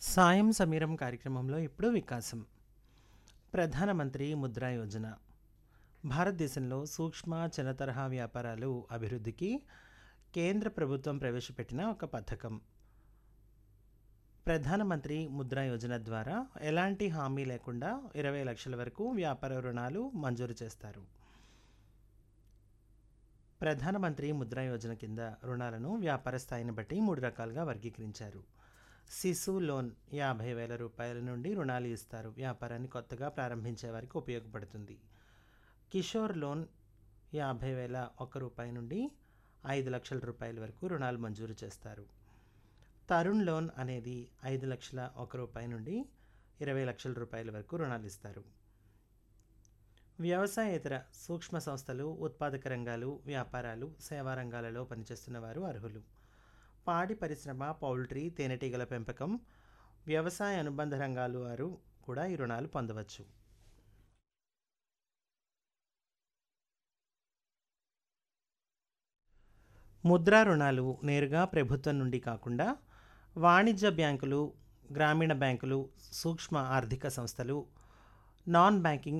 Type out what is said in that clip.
సాయం సమీరం కార్యక్రమంలో ఇప్పుడు వికాసం ప్రధానమంత్రి ముద్రా యోజన భారతదేశంలో సూక్ష్మ చిన్న తరహా వ్యాపారాలు అభివృద్ధికి కేంద్ర ప్రభుత్వం ప్రవేశపెట్టిన ఒక పథకం ప్రధానమంత్రి ముద్రా యోజన ద్వారా ఎలాంటి హామీ లేకుండా ఇరవై లక్షల వరకు వ్యాపార రుణాలు మంజూరు చేస్తారు ప్రధానమంత్రి ముద్రా యోజన కింద రుణాలను వ్యాపార స్థాయిని బట్టి మూడు రకాలుగా వర్గీకరించారు శిశు లోన్ యాభై వేల రూపాయల నుండి రుణాలు ఇస్తారు వ్యాపారాన్ని కొత్తగా ప్రారంభించే వారికి ఉపయోగపడుతుంది కిషోర్ లోన్ యాభై వేల ఒక్క రూపాయి నుండి ఐదు లక్షల రూపాయల వరకు రుణాలు మంజూరు చేస్తారు తరుణ్ లోన్ అనేది ఐదు లక్షల ఒక రూపాయి నుండి ఇరవై లక్షల రూపాయల వరకు రుణాలు ఇస్తారు వ్యవసాయేతర సూక్ష్మ సంస్థలు ఉత్పాదక రంగాలు వ్యాపారాలు సేవా రంగాలలో పనిచేస్తున్న వారు అర్హులు పాడి పరిశ్రమ పౌల్ట్రీ తేనెటీగల పెంపకం వ్యవసాయ అనుబంధ రంగాలు వారు కూడా ఈ రుణాలు పొందవచ్చు ముద్రా రుణాలు నేరుగా ప్రభుత్వం నుండి కాకుండా వాణిజ్య బ్యాంకులు గ్రామీణ బ్యాంకులు సూక్ష్మ ఆర్థిక సంస్థలు నాన్ బ్యాంకింగ్